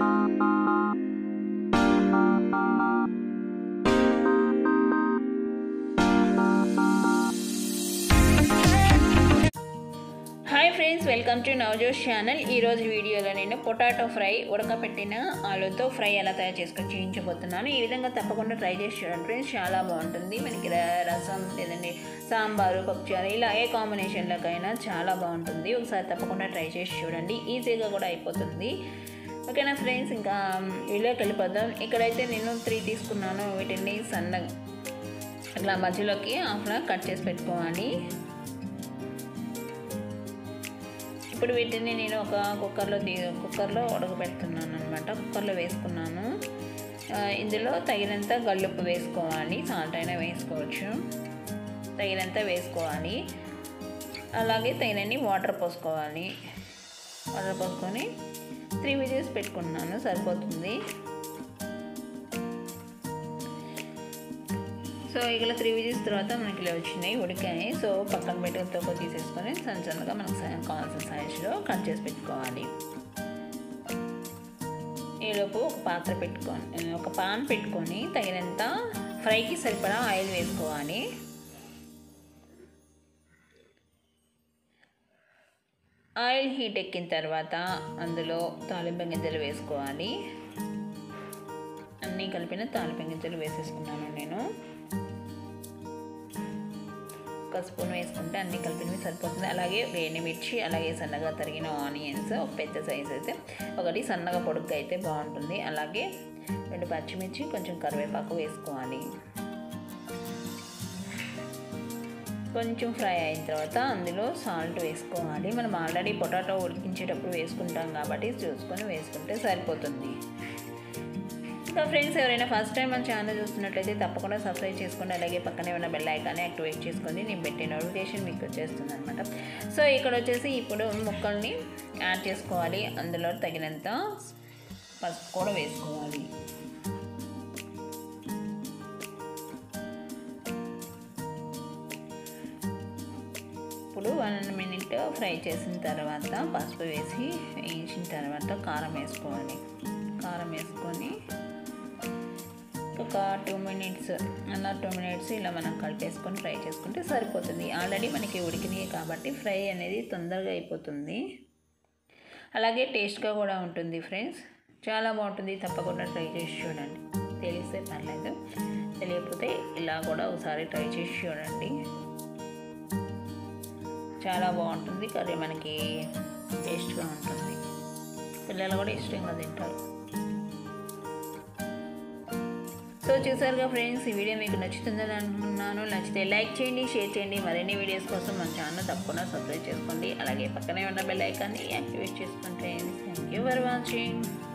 hi friends welcome to Navjosh channel ఈరోజు వీడియోలో నేను పొటాటో ఫ్రై ఉడకపెట్టిన ఆలుతో ఫ్రై ఎలా తయారు చేసుకొని చూపించబోతున్నాను ఈ విధంగా తప్పకుండా ట్రై చేసి చూడండి ఫ్రెండ్స్ చాలా బాగుంటుంది మనకి ర- రసం లేదండి సాంబారు పప్పుచారు ఇలా ఏ కాంబినేషన్లోకైనా చాలా బాగుంటుంది ఒకసారి తప్పకుండా ట్రై చేసి చూడండి ఈజీగా కూడా అయిపోతుంది ఓకేనా ఫ్రెండ్స్ ఇంకా వీడియోకి వెళ్ళిపోదాం ఇక్కడైతే నేను త్రీ తీసుకున్నాను వీటిని సన్నగా ఇట్లా మధ్యలోకి హాఫ్లా కట్ చేసి పెట్టుకోవాలి ఇప్పుడు వీటిని నేను ఒక కుక్కర్లో తీ కుక్కర్లో ఉడకబెడుతున్నాను అనమాట కుక్కర్లో వేసుకున్నాను ఆ, ఇందులో తగినంత గల్లుప్పు వేసుకోవాలి సాల్ట్ అయినా వేసుకోవచ్చు తగినంత వేసుకోవాలి అలాగే తగినన్ని వాటర్ పోసుకోవాలి వాటర్ పోసుకొని త్రీ విజిల్స్ పెట్టుకున్నాను సరిపోతుంది సో ఇక్కడ త్రీ విజిల్స్ తర్వాత మనకి ఇలా వచ్చినాయి ఉడికాయి సో పక్కన పెట్టుకుని తొక్క తీసేసుకొని సన్న సన్నగా మనకు సై- కావాల్సిన సైజులో కట్ చేసి పెట్టుకోవాలి ఈలోపు ఒక పాత్ర పెట్టుకొని ఒక పాన్ పెట్టుకొని తగినంత ఫ్రైకి సరిపడా ఆయిల్ వేసుకోవాలి ఆయిల్ హీట్ ఎక్కిన తర్వాత అందులో తాలింపు గింజలు వేసుకోవాలి అన్నీ కలిపిన తాలింపు గింజలు వేసేసుకున్నాను నేను ఒక స్పూన్ వేసుకుంటే అన్ని కలిపినవి సరిపోతుంది అలాగే మిర్చి అలాగే సన్నగా తరిగిన ఆనియన్స్ ఒక పెద్ద సైజ్ అయితే ఒకటి సన్నగా పొడుగ్గా అయితే బాగుంటుంది అలాగే రెండు పచ్చిమిర్చి కొంచెం కరివేపాకు వేసుకోవాలి కొంచెం ఫ్రై అయిన తర్వాత అందులో సాల్ట్ వేసుకోవాలి మనం ఆల్రెడీ పొటాటో ఉడికించేటప్పుడు వేసుకుంటాం కాబట్టి చూసుకొని వేసుకుంటే సరిపోతుంది ఇంకా ఫ్రెండ్స్ ఎవరైనా ఫస్ట్ టైం మన ఛానల్ చూస్తున్నట్లయితే తప్పకుండా సబ్స్క్రైబ్ చేసుకోండి అలాగే పక్కనే ఉన్న బెల్ ఐకాన్ని యాక్టివేట్ చేసుకొని నేను పెట్టే నోటిఫికేషన్ మీకు వచ్చేస్తుంది అనమాట సో ఇక్కడ వచ్చేసి ఇప్పుడు ముక్కల్ని యాడ్ చేసుకోవాలి అందులో తగినంత పసుపు కూడా వేసుకోవాలి ఇప్పుడు వన్ మినిట్ ఫ్రై చేసిన తర్వాత పసుపు వేసి వేయించిన తర్వాత కారం వేసుకోవాలి కారం వేసుకొని ఒక టూ మినిట్స్ అలా టూ మినిట్స్ ఇలా మనం కలిపేసుకొని ఫ్రై చేసుకుంటే సరిపోతుంది ఆల్రెడీ మనకి ఉడికినాయి కాబట్టి ఫ్రై అనేది తొందరగా అయిపోతుంది అలాగే టేస్ట్గా కూడా ఉంటుంది ఫ్రెండ్స్ చాలా బాగుంటుంది తప్పకుండా ట్రై చేసి చూడండి తెలిస్తే పర్లేదు తెలియకపోతే ఇలా కూడా ఒకసారి ట్రై చేసి చూడండి చాలా బాగుంటుంది కర్రీ మనకి టేస్ట్గా ఉంటుంది పిల్లలు కూడా ఇష్టంగా తింటారు సో చూసారుగా ఫ్రెండ్స్ ఈ వీడియో మీకు నచ్చుతుందని అనుకున్నాను నచ్చితే లైక్ చేయండి షేర్ చేయండి మరిన్ని వీడియోస్ కోసం మన ఛానల్ తప్పకుండా సబ్స్క్రైబ్ చేసుకోండి అలాగే పక్కనే ఉన్న బెల్ ఐకాన్ని యాక్టివేట్ చేసుకుంటే థ్యాంక్ యూ ఫర్ వాచింగ్